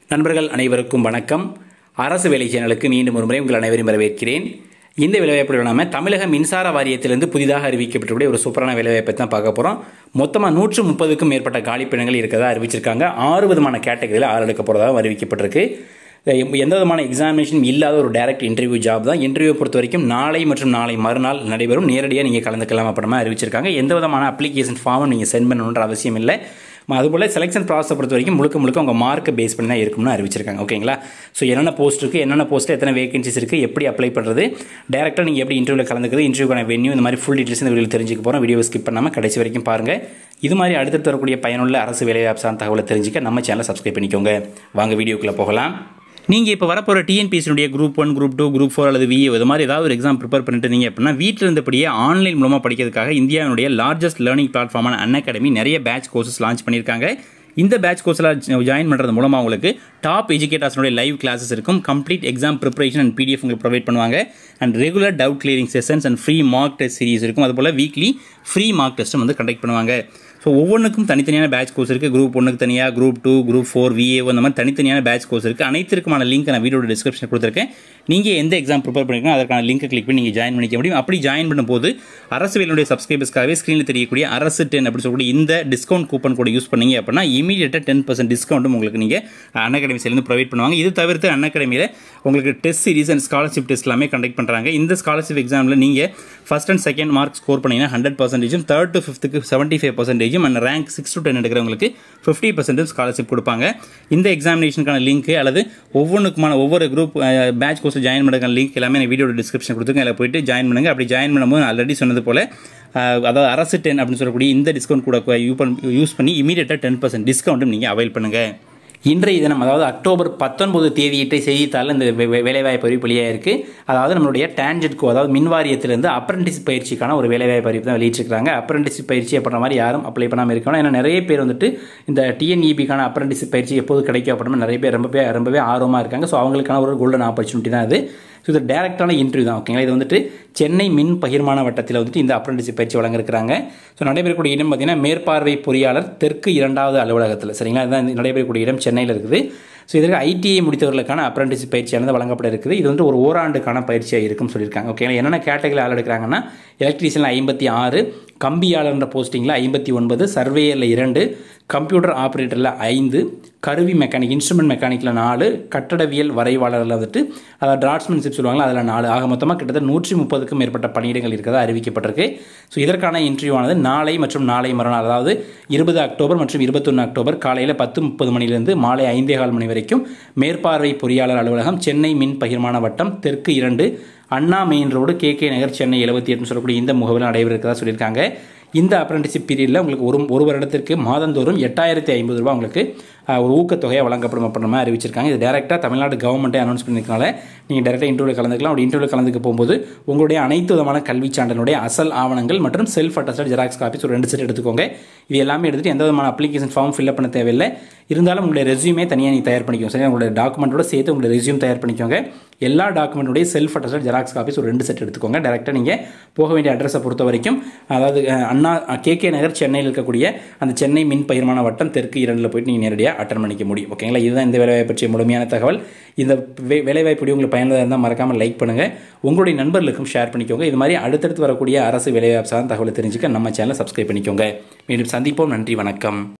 நண்பர்கள் அனைவருக்கும் வணக்கம் அரசு வேலை சேனலுக்கு மீண்டும் ஒரு முறை உங்கள் அனைவரையும் வரவேற்கிறேன் இந்த வேலைவாய்ப்பு நாம தமிழக மின்சார வாரியத்திலிருந்து புதிதாக அறிவிக்கப்பட்டக்கூடிய ஒரு சூப்பரான வேலைவாய்ப்பை தான் பார்க்க போகிறோம் மொத்தமாக நூற்று முப்பதுக்கும் மேற்பட்ட காலிப்பிடங்கள் இருக்கிறதா அறிவிச்சிருக்காங்க ஆறு விதமான கேட்டகரியில் ஆள் எடுக்க போகிறதாக அறிவிக்கப்பட்டிருக்கு எந்த விதமான எக்ஸாமினேஷன் இல்லாத ஒரு டைரக்ட் இன்டர்வியூ ஜாப் தான் இன்டர்வியூ பொறுத்த வரைக்கும் நாளை மற்றும் நாளை மறுநாள் நடைபெறும் நேரடியாக நீங்கள் கலந்துக்கலாம் அப்புறமா அறிவிச்சிருக்காங்க எந்த விதமான அப்ளிகேஷன் ஃபார்மும் நீங்கள் சென்ட் பண்ணணுன்ற அவசியம் இல்லை அதுபோல் செலெக்ஷன் ப்ராசஸை பொறுத்த வரைக்கும் முழுக்க முழுக்க உங்கள் மார்க்கை பேஸ் பண்ணி தான் இருக்கும்னு அறிவிச்சிருக்காங்க ஓகேங்களா ஸோ என்னென்ன போஸ்ட் இருக்குது என்னென்ன போஸ்ட்டு எத்தனை வேகன்சிஸ் இருக்குது எப்படி அப்ளை பண்ணுறது டேரெக்டாக நீங்கள் எப்படி இன்டர்வியூவில் கலந்துக்கிறது இன்டர்வியூக்கான வென்யூ இந்த மாதிரி ஃபுல் டீட்டெயில்ஸ் இந்த வீடியோ தெரிஞ்சுக்க போகிறோம் வீடியோ ஸ்கிப் பண்ணாமல் கடைசி வரைக்கும் பாருங்கள் இது மாதிரி அடுத்தடுத்து வரக்கூடிய பயனுள்ள அரசு வேலைவாய்ப்பு சார்ந்த தகவலை தெரிஞ்சுக்க நம்ம சேனலை சப்ஸ்கிரைப் பண்ணிக்கோங்க வாங்க வீடியோக்குள்ளே போகலாம் நீங்கள் இப்போ வரப்போகிற டிஎன்பிஎஸ்சினுடைய group one group two group four அல்லது விஏ இது மாதிரி ஏதாவது ஒரு எக்ஸாம் ப்ரிப்பேர் பண்ணிட்டு இருந்தீங்க அப்படின்னா வீட்டில் இருந்தபடியே ஆன்லைன் மூலமாக படிக்கிறதுக்காக இந்தியாவுடைய லார்ஜஸ்ட் லேர்னிங் பிளாட்ஃபார்மான அன் அகாடமி நிறைய பேட்ச் கோர்சஸ் லான்ச் பண்ணியிருக்காங்க இந்த பேட்ச் கோர்ஸில் ஜாயின் பண்ணுறது மூலமாக உங்களுக்கு டாப் எஜுகேட்டர்ஸனுடைய லைவ் கிளாஸஸ் இருக்கும் complete exam preparation and PDF உங்களுக்கு ப்ரொவைட் பண்ணுவாங்க and regular doubt clearing sessions and free mock test series இருக்கும் அதுபோல் வீக்லி ஃப்ரீ மார்க் டெஸ்ட்டும் வந்து கண்டக்ட் பண்ணுவாங்க ஸோ ஒவ்வொன்றுக்கும் தனித்தனியான பேட்ச் கோர்ஸ் இருக்குது குரூப் ஒன்றுக்கு தனியாக group two group four VA அந்த மாதிரி தனித்தனியான பேட்ச் கோர்ஸ் இருக்குது அனைத்திற்குமான லிங்க் நான் வீடியோட டிஸ்கிரிப்ஷன் கொடுத்துருக்கேன் நீங்கள் எந்த எக்ஸாம் ப்ரிப்பேர் பண்ணிக்கணும் அதற்கான லிங்க் கிளிக் பண்ணி நீங்கள் ஜாயின் பண்ணிக்க முடியும் அப்படி ஜாயின் பண்ணும்போது அரசு வேலையுடைய சப்ஸ்கிரைபர்ஸ்க்காகவே ஸ்க்ரீனில் தெரியக்கூடிய அரசு டென் அப்படி சொல்லக்கூடிய இந்த டிஸ்கவுண்ட் கூப்பன் கூட யூஸ் பண்ணீங்க அப்படின்னா இமீடியட்டாக டென் பர்சன்ட் டிஸ்கவுண்ட்டும் உங்களுக்கு நீங்கள் அன் அகாடமிஸ்லேருந்து ப்ரொவைட் பண்ணுவாங்க இது தவிர்த்து அன் அகாடமியில் உங்களுக்கு test series and scholarship test எல்லாமே கண்டக்ட் பண்ணுறாங்க இந்த ஸ்காலர்ஷிப் எக்ஸாமில் நீங்கள் first and second mark score பண்ணிங்கன்னா ஹண்ட்ரட் பர்சன்டேஜும் தேர்ட் டு ஃபிஃப்த்துக்கு செவன்ட்டி ஃபைவ் பர்சன்டேஜும் and rank six to ten எடுக்கிறவங்களுக்கு ஃபிஃப்டி பர்சன்டேஜ் ஸ்காலர்ஷிப் கொடுப்பாங்க இந்த எக்ஸாமினேஷனுக்கான லிங்க் அல்லது ஒவ்வொன்றுக்குமான ஒவ்வொரு குரூப் பேட்ச் கோர்ஸ் ஜாயின் பண்ணுற லிங்க் எல்லாமே நான் வீடியோட டிஸ்கிரிப்ஷன் கொடுத்துருக்கேன் அதில் போயிட்டு ஜாயின் பண்ணுங்கள் அப்படி ஜாயின் பண்ணும்போது ஆல்ரெடி சொன்னது போல் அதாவது அரசு டென் அப்படின்னு சொல்லக்கூடிய இந்த டிஸ்கவுண்ட் கூட யூஸ் பண்ணி இமீடியட்டாக டென் பர்சன்ட் டிஸ்கவுண்ட்டும் நீங்கள் அவைல் பண்ணுங்கள் இன்றைய தினம் அதாவது அக்டோபர் பத்தொன்பது தேதியிட்ட செய்தித்தாளில் இந்த வேலைவாய்ப்பு அறிவிப்பு வெளியாக இருக்குது அதாவது நம்மளுடைய டேஞ்சட்கோ அதாவது மின்வாரியத்திலிருந்து அப்ரண்டிஸ் பயிற்சிக்கான ஒரு வேலைவாய்ப்பு அறிவிப்பு தான் வெளியிட்டிருக்காங்க அப்ரண்டிஸ் பயிற்சி அப்படின்ற மாதிரி யாரும் அப்ளை பண்ணாமல் இருக்கணும் ஏன்னா நிறைய பேர் வந்துட்டு இந்த டிஎன்இபிக்கான அப்ரண்டிஸ் பயிற்சி எப்போது கிடைக்கும் அப்படின்னா நிறைய பேர் ரொம்பவே ரொம்பவே ஆர்வமாக இருக்காங்க ஸோ அவங்களுக்கான ஒரு கோல்டன் ஆப்பர்ச்சுனிட்டி தான் அது ஸோ இது டேரெக்டான இன்டர்வியூ தான் ஓகேங்களா இது வந்துட்டு சென்னை மின் பகிர்மான வட்டத்தில் வந்துட்டு இந்த அப்ரண்டிஸ் பயிற்சி வழங்கிருக்கிறாங்க ஸோ நடைபெறக்கூடிய இடம் பார்த்தீங்கன்னா மேற்பார்வை பொறியாளர் தெற்கு இரண்டாவது அலுவலகத்தில் சரிங்களா இதுதான் நடைபெறக்கூடிய இடம் சென்னையில் இருக்குது ஸோ இதற்கு ஐடிஐ முடித்தவர்களுக்கான அப்ரண்டிஸ் பயிற்சியானது வழங்கப்பட இருக்குது இது வந்து ஒரு ஓராண்டுக்கான பயிற்சியாக இருக்கும்னு சொல்லியிருக்காங்க ஓகேங்களா என்னென்ன கேட்டகரி ஆள் எடுக்கிறாங்கன்னா எலக்ட்ரீஷியனில் ஐம்பத்தி ஆறு கம்பியாளர்ன்ற போஸ்டிங்கில் ஐம்பத்தி ஒன்பது சர்வேயரில் இரண்டு கம்ப்யூட்டர் ஆப்ரேட்டரில் ஐந்து கருவி மெக்கானிக் இன்ஸ்ட்ருமெண்ட் மெக்கானிக்கில் நாலு கட்டடவியல் வரைவாளரில் வந்துட்டு அதாவது டிராட்ஸ்மேன்ஷிப் சொல்லுவாங்களா அதில் நாலு ஆக மொத்தமாக கிட்டத்தட்ட நூற்றி முப்பதுக்கும் மேற்பட்ட பணியிடங்கள் இருக்கிறதா அறிவிக்கப்பட்டிருக்கு ஸோ இதற்கான இன்டர்வியூ ஆனது நாளை மற்றும் நாளை மறுநாள் அதாவது இருபது அக்டோபர் மற்றும் இருபத்தொன்று அக்டோபர் காலையில் பத்து முப்பது மணிலிருந்து மாலை ஐந்தே கால் மணி வரைக்கும் மேற்பார்வை பொறியாளர் அலுவலகம் சென்னை மின் பகிர்மான வட்டம் தெற்கு இரண்டு அண்ணா மெயின் ரோடு கே கே நகர் சென்னை எழுபத்தி எட்டுன்னு சொல்லக்கூடிய இந்த முகவில் நடைபெற இருக்கிறதா சொல்லியிருக்காங்க இந்த அப்ரண்டிஷிப் பீரியடில் உங்களுக்கு ஒரு ஒரு வருடத்திற்கு மாதந்தோறும் எட்டாயிரத்தி ஐம்பது ரூபா உங்களுக்கு ஒரு ஊக்கத்தொகையை வழங்கப்படும் அப்படின்ற மாதிரி அறிவிச்சிருக்காங்க இது டேரெக்டாக தமிழ்நாடு கவர்மெண்ட்டே அனௌன்ஸ் பண்ணியிருக்கனால நீங்கள் டேரெக்டாக இன்டர்வியூ கலந்துக்கலாம் அப்படி இன்டர்வியூ கலந்துக்க போகும்போது உங்களுடைய அனைத்து விதமான கல்வி சான்றினுடைய அசல் ஆவணங்கள் மற்றும் செல்ஃப் அட்டஸ்டட் ஜெராக்ஸ் காப்பீஸ் ஒரு ரெண்டு செட் எடுத்துக்கோங்க இது எல்லாமே எடுத்துகிட்டு எந்த விதமான அப்ளிகேஷன் ஃபார்ம் ஃபில்அப் பண்ண தேவையில்லை இருந்தாலும் உங்களுடைய ரெசியூமே தனியாக நீங்கள் தயார் பண்ணிக்கோங்க சரி உங்களுடைய டாக்குமெண்ட்டோட சேர்த்து உங்களுடைய ரெசியூம் தயார் பண்ணிக்கோங்க எல்லா டாக்குமெண்ட்டுடைய செல்ஃப் அட்டஸ்டட் ஜெராக்ஸ் காப்பீஸ் ஒரு ரெண்டு செட் எடுத்துக்கோங்க டேரெக்டாக நீங்கள் போக வேண்டிய அட்ரஸை பொறுத்த வரைக்கும் அதாவது அண்ணா கே கே நகர் சென்னையில் இருக்கக்கூடிய அந்த சென்னை மின் பகிர்மான வட்டம் தெற்கு இரண்டில் போயிட்டு நீங்கள் நேரடியாக அட்டன் பண்ணிக்க முடியும் ஓகேங்களா இதுதான் இந்த வேலைவாய்ப்பு பற்றிய முழுமையான தகவல் இந்த வே வேலைவாய்ப்பு உங்களுக்கு பயனுள்ளதாக இருந்தால் மறக்காமல் லைக் பண்ணுங்கள் உங்களுடைய நண்பர்களுக்கும் ஷேர் பண்ணிக்கோங்க இது மாதிரி அடுத்தடுத்து வரக்கூடிய அரசு வேலைவாய்ப்பு சார்ந்த தகவலை தெரிஞ்சுக்க நம்ம சேனலை சப்ஸ்கிரைப் பண்ணிக்கோங்க மீண்டும் சந்திப்போம் நன்றி வணக்கம்